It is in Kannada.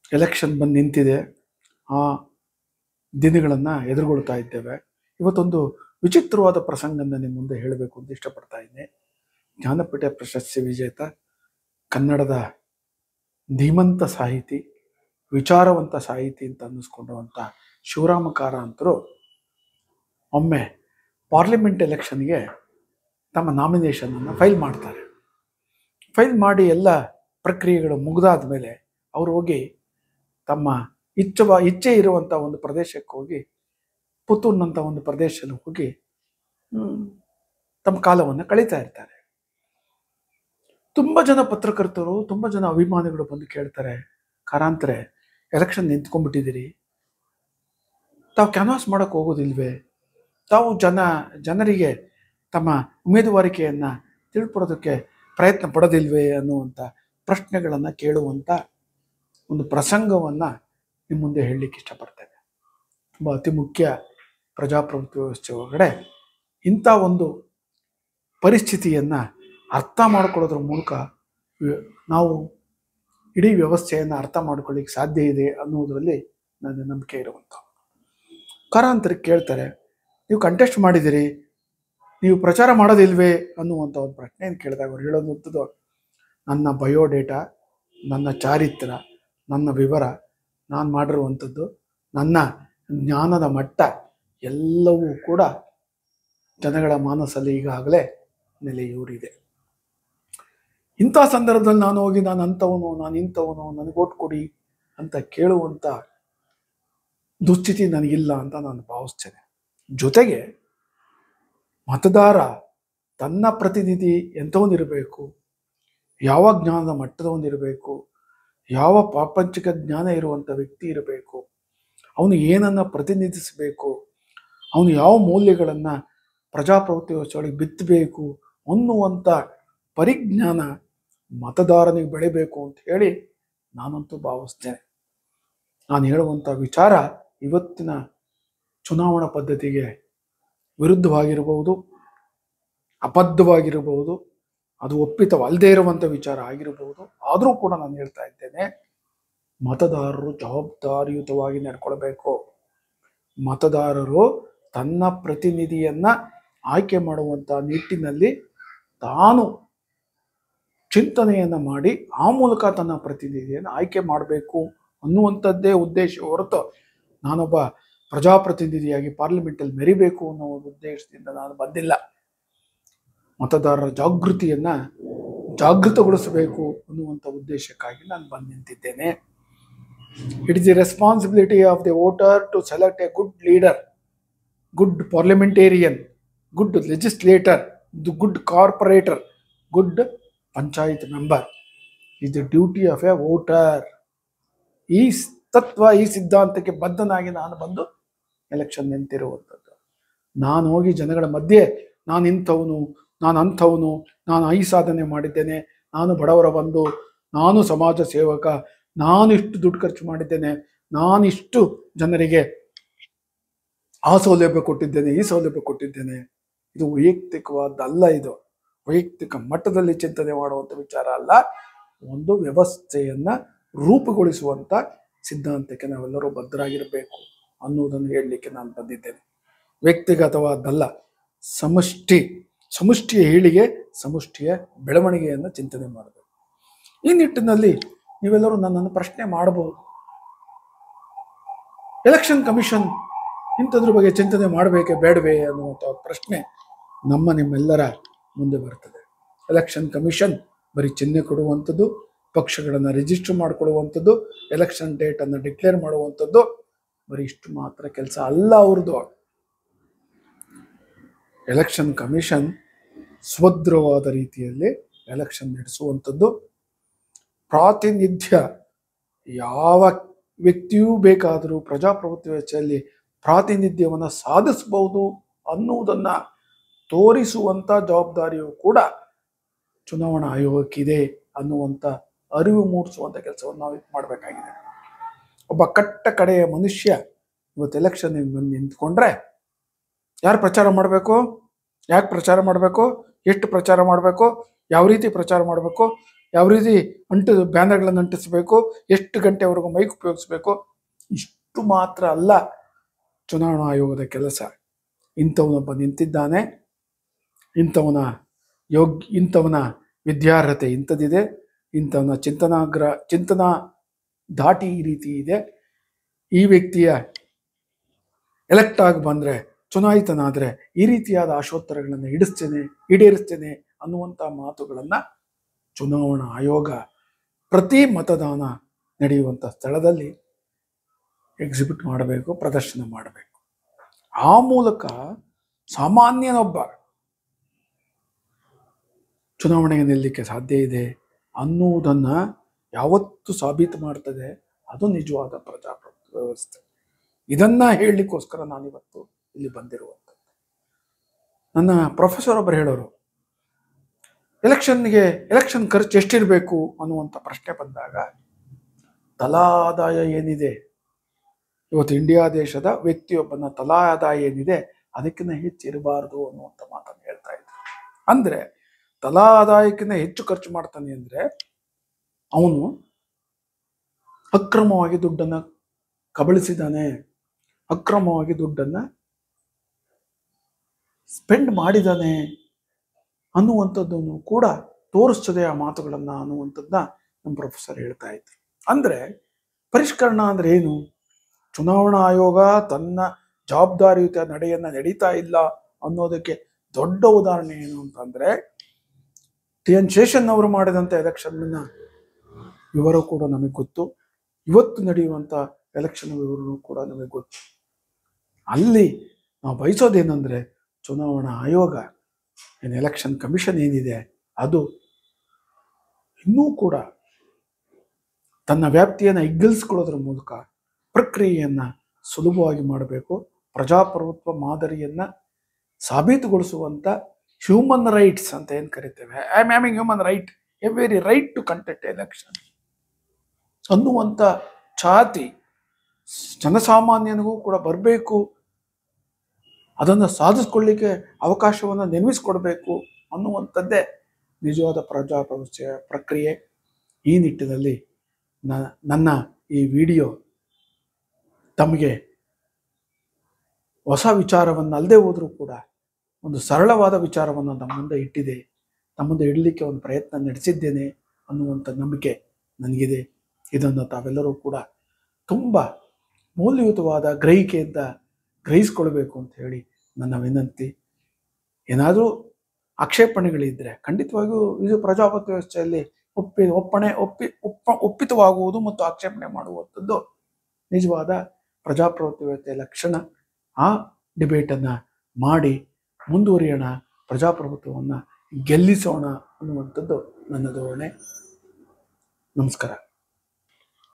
ಎಲೆಕ್ಷನ್ ಬಂದು ನಿಂತಿದೆ ಆ ದಿನಗಳನ್ನು ಎದುರುಗೊಳ್ತಾ ಇದ್ದೇವೆ ಇವತ್ತೊಂದು ವಿಚಿತ್ರವಾದ ಪ್ರಸಂಗನ ನಿಮ್ಮ ಮುಂದೆ ಹೇಳಬೇಕು ಅಂತ ಇಷ್ಟಪಡ್ತಾ ಇದ್ದೀನಿ ಜ್ಞಾನಪೀಠ ಪ್ರಶಸ್ತಿ ವಿಜೇತ ಕನ್ನಡದ ಧೀಮಂತ ಸಾಹಿತಿ ವಿಚಾರವಂತ ಸಾಹಿತಿ ಅಂತ ಅನ್ನಿಸ್ಕೊಂಡಿರುವಂಥ ಶಿವರಾಮ ಕಾರಂತರು ಒಮ್ಮೆ ಪಾರ್ಲಿಮೆಂಟ್ ಎಲೆಕ್ಷನ್ಗೆ ತಮ್ಮ ನಾಮಿನೇಷನನ್ನು ಫೈಲ್ ಮಾಡ್ತಾರೆ ಫೈಲ್ ಮಾಡಿ ಎಲ್ಲ ಪ್ರಕ್ರಿಯೆಗಳು ಮುಗಿದಾದ ಮೇಲೆ ಅವರು ಹೋಗಿ ತಮ್ಮ ಇಚ್ಛವ ಇಚ್ಛೆ ಇರುವಂಥ ಒಂದು ಪ್ರದೇಶಕ್ಕೆ ಹೋಗಿ ಪುತ್ತೂರಿನಂಥ ಒಂದು ಪ್ರದೇಶದಲ್ಲಿ ಹೋಗಿ ಹ್ಮ್, ತಮ್ಮ ಕಾಲವನ್ನು ಕಳೀತಾ ಇರ್ತಾರೆ ತುಂಬ ಜನ ಪತ್ರಕರ್ತರು ತುಂಬ ಜನ ಅಭಿಮಾನಿಗಳು ಬಂದು ಕೇಳ್ತಾರೆ ಕಾರಾಂತರೆ ಎಲೆಕ್ಷನ್ ನಿಂತ್ಕೊಂಡ್ಬಿಟ್ಟಿದ್ದೀರಿ ತಾವು ಕ್ಯಾನ್ವಾಸ್ ಮಾಡೋಕ್ಕೆ ಹೋಗೋದಿಲ್ವೇ ತಾವು ಜನ ಜನರಿಗೆ ತಮ್ಮ ಉಮೇದುವಾರಿಕೆಯನ್ನು ತಿಳ್ಕೊಡೋದಕ್ಕೆ ಪ್ರಯತ್ನ ಪಡೋದಿಲ್ವೇ ಅನ್ನುವಂಥ ಪ್ರಶ್ನೆಗಳನ್ನು ಕೇಳುವಂಥ ಒಂದು ಪ್ರಸಂಗವನ್ನು ನಿಮ್ಮ ಮುಂದೆ ಹೇಳಲಿಕ್ಕೆ ಇಷ್ಟಪಡ್ತೇನೆ ತುಂಬ ಅತಿ ಮುಖ್ಯ ಪ್ರಜಾಪ್ರಭುತ್ವ ವ್ಯವಸ್ಥೆ ಒಳಗಡೆ ಇಂಥ ಒಂದು ಪರಿಸ್ಥಿತಿಯನ್ನು ಅರ್ಥ ಮಾಡ್ಕೊಳ್ಳೋದ್ರ ಮೂಲಕ ವ- ನಾವು ಇಡೀ ವ್ಯವಸ್ಥೆಯನ್ನು ಅರ್ಥ ಮಾಡ್ಕೊಳ್ಳಿಕ್ಕೆ ಸಾಧ್ಯ ಇದೆ ಅನ್ನೋದರಲ್ಲಿ ನನ್ನ ನಂಬಿಕೆ ಇರುವಂಥ ಕಾರಾಂತರಕ್ಕೆ ಕೇಳ್ತಾರೆ ನೀವು ಕಂಟೆಸ್ಟ್ ಮಾಡಿದ್ದೀರಿ ನೀವು ಪ್ರಚಾರ ಮಾಡೋದಿಲ್ವೇ ಅನ್ನುವಂಥ ಒಂದು ಪ್ರಶ್ನೆಯನ್ನು ಕೇಳಿದಾಗ ಅವ್ರು ಹೇಳೋದಂಥದ್ದು ನನ್ನ ಬಯೋಡೇಟಾ ನನ್ನ ಚಾರಿತ್ರ ನನ್ನ ವಿವರ ನಾನು ಮಾಡಿರುವಂಥದ್ದು ನನ್ನ ಜ್ಞಾನದ ಮಟ್ಟ ಎಲ್ಲವೂ ಕೂಡ ಜನಗಳ ಮಾನಸಲ್ಲಿ ಈಗಾಗಲೇ ನೆಲೆಯೂರಿದೆ ಇಂಥ ಸಂದರ್ಭದಲ್ಲಿ ನಾನು ಹೋಗಿ ನಾನು ಅಂಥವನು ನಾನು ಇಂಥವನು ನನಗೆ ಓಟ್ ಕೊಡಿ ಅಂತ ಕೇಳುವಂಥ ದುಸ್ಥಿತಿ ನನಗಿಲ್ಲ ಅಂತ ನಾನು ಭಾವಿಸ್ತೇನೆ ಜೊತೆಗೆ ಮತದಾರ ತನ್ನ ಪ್ರತಿನಿಧಿ ಎಂಥವನಿರಬೇಕು ಯಾವ ಜ್ಞಾನದ ಮಟ್ಟದವನಿರಬೇಕು ಯಾವ ಪ್ರಾಪಂಚಿಕ ಜ್ಞಾನ ಇರುವಂಥ ವ್ಯಕ್ತಿ ಇರಬೇಕು ಅವನು ಏನನ್ನು ಪ್ರತಿನಿಧಿಸಬೇಕು ಅವನು ಯಾವ ಮೌಲ್ಯಗಳನ್ನು ಪ್ರಜಾಪ್ರಭುತ್ವ ವ್ಯವಸ್ಥೆಯೊಳಗೆ ಬಿತ್ತಬೇಕು ಅನ್ನುವಂಥ ಪರಿಜ್ಞಾನ ಮತದಾರನಿಗೆ ಬೆಳಿಬೇಕು ಅಂತ ಹೇಳಿ ನಾನಂತೂ ಭಾವಿಸ್ತೇನೆ ನಾನು ಹೇಳುವಂಥ ವಿಚಾರ ಇವತ್ತಿನ ಚುನಾವಣಾ ಪದ್ಧತಿಗೆ ವಿರುದ್ಧವಾಗಿರಬಹುದು ಅಬದ್ಧವಾಗಿರಬಹುದು ಅದು ಒಪ್ಪಿತವಲ್ಲದೆ ಇರುವಂಥ ವಿಚಾರ ಆಗಿರಬಹುದು ಆದರೂ ಕೂಡ ನಾನು ಹೇಳ್ತಾ ಇದ್ದೇನೆ ಮತದಾರರು ಜವಾಬ್ದಾರಿಯುತವಾಗಿ ನಡ್ಕೊಳ್ಬೇಕು ಮತದಾರರು ತನ್ನ ಪ್ರತಿನಿಧಿಯನ್ನ ಆಯ್ಕೆ ಮಾಡುವಂಥ ನಿಟ್ಟಿನಲ್ಲಿ ತಾನು ಚಿಂತನೆಯನ್ನು ಮಾಡಿ ಆ ಮೂಲಕ ತನ್ನ ಪ್ರತಿನಿಧಿಯನ್ನು ಆಯ್ಕೆ ಮಾಡಬೇಕು ಅನ್ನುವಂಥದ್ದೇ ಉದ್ದೇಶ ಹೊರತು ನಾನೊಬ್ಬ ಪ್ರಜಾಪ್ರತಿನಿಧಿಯಾಗಿ ಪಾರ್ಲಿಮೆಂಟಲ್ಲಿ ಮೆರಿಬೇಕು ಅನ್ನೋ ಒಂದು ಉದ್ದೇಶದಿಂದ ನಾನು ಬಂದಿಲ್ಲ ಮತದಾರರ ಜಾಗೃತಿಯನ್ನ ಜಾಗೃತಗೊಳಿಸಬೇಕು ಅನ್ನುವಂಥ ಉದ್ದೇಶಕ್ಕಾಗಿ ನಾನು ಬಂದು ನಿಂತಿದ್ದೇನೆ it is the responsibility of the voter to select a good leader good parliamentarian good legislator good corporator good panchayat member is the duty of a voter ಈ ಸ್- ತತ್ವ ಈ ಸಿದ್ಧಾಂತಕ್ಕೆ ಬದ್ಧನಾಗಿ ನಾನು ಬಂದು ಎಲೆಕ್ಷನ್ ನಿಂತಿರುವಂಥದ್ದು ನಾನು ಹೋಗಿ ಜನಗಳ ಮಧ್ಯೆ ನಾನು ಇಂಥವನು ನಾನು ಅಂಥವನು ನಾನು ಈ ಸಾಧನೆ ಮಾಡಿದ್ದೇನೆ ನಾನು ಬಡವರ ಬಂಧು ನಾನು ಸಮಾಜ ಸೇವಕ ನಾನು ಇಷ್ಟು ದುಡ್ಡು ಖರ್ಚು ಮಾಡಿದ್ದೇನೆ ನಾನು ಇಷ್ಟು ಜನರಿಗೆ ಆ ಸೌಲಭ್ಯ ಕೊಟ್ಟಿದ್ದೇನೆ ಈ ಸೌಲಭ್ಯ ಕೊಟ್ಟಿದ್ದೇನೆ ಇದು ವೈಯಕ್ತಿಕವಾದಲ್ಲ ಇದು ವೈಯಕ್ತಿಕ ಮಟ್ಟದಲ್ಲಿ ಚಿಂತನೆ ಮಾಡುವಂಥ ವಿಚಾರ ಅಲ್ಲ ಒಂದು ವ್ಯವಸ್ಥೆಯನ್ನ ರೂಪುಗೊಳಿಸುವಂತ ಸಿದ್ಧಾಂತಕ್ಕೆ ನಾವೆಲ್ಲರೂ ಬದ್ಧರಾಗಿರಬೇಕು ಅನ್ನುವುದನ್ನು ಹೇಳಲಿಕ್ಕೆ ನಾನು ಬಂದಿದ್ದೇನೆ ವ್ಯಕ್ತಿಗತವಾದಲ್ಲ ಸಮಷ್ಟಿ ಸಮಷ್ಟಿಯ ಹೇಳಿಗೆ ಸಮಷ್ಟಿಯ ಬೆಳವಣಿಗೆಯನ್ನು ಚಿಂತನೆ ಮಾಡಬೇಕು ಈ ನಿಟ್ಟಿನಲ್ಲಿ ನೀವೆಲ್ಲರೂ ನನ್ನನ್ನು ಪ್ರಶ್ನೆ ಮಾಡಬಹುದು ಎಲೆಕ್ಷನ್ ಕಮಿಷನ್ ಇಂಥದ್ರ ಬಗ್ಗೆ ಚಿಂತನೆ ಮಾಡಬೇಕೇ ಬೇಡವೇ ಅನ್ನುವಂಥ ಪ್ರಶ್ನೆ ನಮ್ಮ ನಿಮ್ಮೆಲ್ಲರ ಮುಂದೆ ಬರ್ತದೆ ಎಲೆಕ್ಷನ್ ಕಮಿಷನ್ ಬರೀ ಚಿಹ್ನೆ ಕೊಡುವಂಥದ್ದು ಪಕ್ಷಗಳನ್ನು ರಿಜಿಸ್ಟರ್ ಮಾಡಿಕೊಳ್ಳುವಂಥದ್ದು ಎಲೆಕ್ಷನ್ ಡೇಟನ್ನು ಡಿಕ್ಲೇರ್ ಮಾಡುವಂಥದ್ದು ಬರೀ ಇಷ್ಟು ಮಾತ್ರ ಕೆಲಸ ಅಲ್ಲ ಅವ್ರದ್ದು ಎಲೆಕ್ಷನ್ ಕಮಿಷನ್ ಸ್ವದ್ರವಾದ ರೀತಿಯಲ್ಲಿ ಎಲೆಕ್ಷನ್ ನಡೆಸುವಂಥದ್ದು ಪ್ರಾತಿನಿಧ್ಯ ಯಾವ ವ್ಯಕ್ತಿಯೂ ಬೇಕಾದರೂ ಪ್ರಜಾಪ್ರಭುತ್ವ ವ್ಯವಸ್ಥೆಯಲ್ಲಿ ಪ್ರಾತಿನಿಧ್ಯವನ್ನು ಸಾಧಿಸಬಹುದು ಅನ್ನುವುದನ್ನು ತೋರಿಸುವಂಥ ಜವಾಬ್ದಾರಿಯು ಕೂಡ ಚುನಾವಣಾ ಆಯೋಗಕ್ಕಿದೆ ಅನ್ನುವಂಥ ಅರಿವು ಮೂಡಿಸುವಂಥ ಕೆಲಸವನ್ನು ನಾವು ಮಾಡಬೇಕಾಗಿದೆ ಒಬ್ಬ ಕಟ್ಟ ಕಡೆಯ ಮನುಷ್ಯ ಇವತ್ತು ಎಲೆಕ್ಷನ್ ಬಂದು ನಿಂತ್ಕೊಂಡ್ರೆ ಯಾರು ಪ್ರಚಾರ ಮಾಡಬೇಕು ಯಾಕೆ ಪ್ರಚಾರ ಮಾಡಬೇಕು ಎಷ್ಟು ಪ್ರಚಾರ ಮಾಡಬೇಕು ಯಾವ ರೀತಿ ಪ್ರಚಾರ ಮಾಡಬೇಕು ಯಾವ ರೀತಿ ಅಂಟು ಬ್ಯಾನರ್ಗಳನ್ನು ಅಂಟಿಸಬೇಕು ಎಷ್ಟು ಗಂಟೆವರೆಗೂ ಮೈಕ್ ಉಪಯೋಗಿಸ್ಬೇಕು ಇಷ್ಟು ಮಾತ್ರ ಅಲ್ಲ ಚುನಾವಣಾ ಆಯೋಗದ ಕೆಲಸ ಇಂಥವನೊಬ್ಬ ನಿಂತಿದ್ದಾನೆ ಇಂಥವನ ಯೋಗ್ ಇಂಥವನ ವಿದ್ಯಾರ್ಹತೆ ಇಂಥದ್ದಿದೆ ಇಂಥವನ ಚಿಂತನಾಗ್ರ ಚಿಂತನಾ ದಾಟಿ ಈ ರೀತಿ ಇದೆ ಈ ವ್ಯಕ್ತಿಯ ಎಲೆಕ್ಟ್ ಆಗಿ ಬಂದರೆ ಚುನಾಯಿತನಾದರೆ ಈ ರೀತಿಯಾದ ಆಶೋತ್ತರಗಳನ್ನು ಇಡಿಸ್ತೇನೆ ಈಡೇರಿಸ್ತೇನೆ ಅನ್ನುವಂಥ ಮಾತುಗಳನ್ನು ಚುನಾವಣಾ ಆಯೋಗ ಪ್ರತಿ ಮತದಾನ ನಡೆಯುವಂಥ ಸ್ಥಳದಲ್ಲಿ ಎಕ್ಸಿಬಿಟ್ ಮಾಡಬೇಕು ಪ್ರದರ್ಶನ ಮಾಡಬೇಕು ಆ ಮೂಲಕ ಸಾಮಾನ್ಯನೊಬ್ಬ ಚುನಾವಣೆಗೆ ನಿಲ್ಲಲಿಕ್ಕೆ ಸಾಧ್ಯ ಇದೆ ಅನ್ನುವುದನ್ನು ಯಾವತ್ತು ಸಾಬೀತು ಮಾಡ್ತದೆ ಅದು ನಿಜವಾದ ಪ್ರಜಾಪ್ರಭುತ್ವ ವ್ಯವಸ್ಥೆ ಇದನ್ನ ಹೇಳಲಿಕ್ಕೋಸ್ಕರ ನಾನಿವತ್ತು ಇಲ್ಲಿ ಬಂದಿರುವಂಥದ್ದು ನನ್ನ ಪ್ರೊಫೆಸರ್ ಒಬ್ಬರು ಹೇಳೋರು ಎಲೆಕ್ಷನ್ಗೆ ಎಲೆಕ್ಷನ್ ಖರ್ಚು ಎಷ್ಟಿರಬೇಕು ಅನ್ನುವಂಥ ಪ್ರಶ್ನೆ ಬಂದಾಗ ತಲಾ ಆದಾಯ ಏನಿದೆ ಇವತ್ತು ಇಂಡಿಯಾ ದೇಶದ ವ್ಯಕ್ತಿಯೊಬ್ಬನ ತಲಾ ಆದಾಯ ಏನಿದೆ ಅದಕ್ಕಿಂತ ಹೆಚ್ಚು ಇರಬಾರ್ದು ಅನ್ನುವಂಥ ಮಾತನ್ನು ಹೇಳ್ತಾ ಇದ್ರು ಅಂದ್ರೆ ತಲಾ ಆದಾಯಕ್ಕಿಂತ ಹೆಚ್ಚು ಖರ್ಚು ಮಾಡ್ತಾನೆ ಅಂದ್ರೆ ಅವನು ಅಕ್ರಮವಾಗಿ ದುಡ್ಡನ್ನ ಕಬಳಿಸಿದ್ದಾನೆ ಅಕ್ರಮವಾಗಿ ದುಡ್ಡನ್ನ ಸ್ಪೆಂಡ್ ಮಾಡಿದ್ದಾನೆ ಅನ್ನುವಂಥದ್ದನ್ನು ಕೂಡ ತೋರಿಸ್ತದೆ ಆ ಮಾತುಗಳನ್ನ ಅನ್ನುವಂಥದ್ದನ್ನ ನಮ್ಮ ಪ್ರೊಫೆಸರ್ ಹೇಳ್ತಾ ಇದ್ರು ಅಂದ್ರೆ ಪರಿಷ್ಕರಣ ಅಂದ್ರೆ ಏನು ಚುನಾವಣಾ ಆಯೋಗ ತನ್ನ ಜವಾಬ್ದಾರಿಯುತ ನಡೆಯನ್ನ ನಡೀತಾ ಇಲ್ಲ ಅನ್ನೋದಕ್ಕೆ ದೊಡ್ಡ ಉದಾಹರಣೆ ಏನು ಅಂತಂದ್ರೆ ಟಿ ಎನ್ ಶೇಷನ್ ಅವರು ಮಾಡಿದಂಥ ಎಲೆಕ್ಷನ್ನ ವಿವರ ಕೂಡ ನಮಗೆ ಗೊತ್ತು ಇವತ್ತು ನಡೆಯುವಂಥ ಎಲೆಕ್ಷನ್ ವಿವರನೂ ಕೂಡ ನಮಗೆ ಗೊತ್ತು ಅಲ್ಲಿ ನಾವು ಬಯಸೋದೇನೆಂದ್ರೆ ಚುನಾವಣಾ ಆಯೋಗ ಏನು ಎಲೆಕ್ಷನ್ ಕಮಿಷನ್ ಏನಿದೆ ಅದು ಇನ್ನೂ ಕೂಡ ತನ್ನ ವ್ಯಾಪ್ತಿಯನ್ನು ಹಿಗ್ಗಿಲ್ಸ್ಕೊಳ್ಳೋದ್ರ ಮೂಲಕ ಪ್ರಕ್ರಿಯೆಯನ್ನು ಸುಲಭವಾಗಿ ಮಾಡಬೇಕು ಪ್ರಜಾಪ್ರಭುತ್ವ ಮಾದರಿಯನ್ನು ಸಾಬೀತುಗೊಳಿಸುವಂಥ ಹ್ಯೂಮನ್ ರೈಟ್ಸ್ ಅಂತ ಏನು ಕರಿತೇವೆ I am having human right a very right to contest election ಅನ್ನುವಂಥ ಛಾತಿ ಜನಸಾಮಾನ್ಯನಿಗೂ ಕೂಡ ಬರಬೇಕು ಅದನ್ನು ಸಾಧಿಸ್ಕೊಳ್ಳಿಕ್ಕೆ ಅವಕಾಶವನ್ನು ನಿರ್ಮಿಸಿಕೊಡ್ಬೇಕು ಅನ್ನುವಂಥದ್ದೇ ನಿಜವಾದ ಪ್ರಜಾಪ್ರಭುತ್ವ ಪ್ರಕ್ರಿಯೆ ಈ ನಿಟ್ಟಿನಲ್ಲಿ ನ- ನನ್ನ ಈ ವಿಡಿಯೋ ತಮಗೆ ಹೊಸ ವಿಚಾರವನ್ನು ಅಲ್ಲದೆ ಹೋದರೂ ಕೂಡ ಒಂದು ಸರಳವಾದ ವಿಚಾರವನ್ನು ನಮ್ಮ ಮುಂದೆ ಇಟ್ಟಿದೆ ನಮ್ಮ ಮುಂದೆ ಇಡಲಿಕ್ಕೆ ಒಂದು ಪ್ರಯತ್ನ ನಡೆಸಿದ್ದೇನೆ ಅನ್ನುವಂಥ ನಂಬಿಕೆ ನನಗಿದೆ ಇದನ್ನು ತಾವೆಲ್ಲರೂ ಕೂಡ ತುಂಬ ಮೌಲ್ಯಯುತವಾದ ಗ್ರಹಿಕೆಯಿಂದ ಗ್ರಹಿಸ್ಕೊಳ್ಬೇಕು ಅಂತ ಹೇಳಿ ನನ್ನ ವಿನಂತಿ ಏನಾದರೂ ಆಕ್ಷೇಪಣೆಗಳಿದ್ದರೆ ಖಂಡಿತವಾಗಿಯೂ ಇದು ಪ್ರಜಾಪ್ರಭುತ್ವ ವ್ಯವಸ್ಥೆಯಲ್ಲಿ ಒಪ್ಪಿ ಒಪ್ಪಣೆ ಒಪ್ಪಿ ಒಪ್ಪ ಒಪ್ಪಿತವಾಗುವುದು ಮತ್ತು ಆಕ್ಷೇಪಣೆ ಮಾಡುವಂಥದ್ದು ನಿಜವಾದ ಪ್ರಜಾಪ್ರಭುತ್ವ ವ್ಯವಸ್ಥೆಯ ಲಕ್ಷಣ ಆ ಡಿಬೇಟನ್ನು ಮಾಡಿ ಮುಂದುವರಿಯೋಣ ಪ್ರಜಾಪ್ರಭುತ್ವವನ್ನು ಗೆಲ್ಲಿಸೋಣ ಅನ್ನುವಂಥದ್ದು ನನ್ನ ಧೋರಣೆ ನಮಸ್ಕಾರ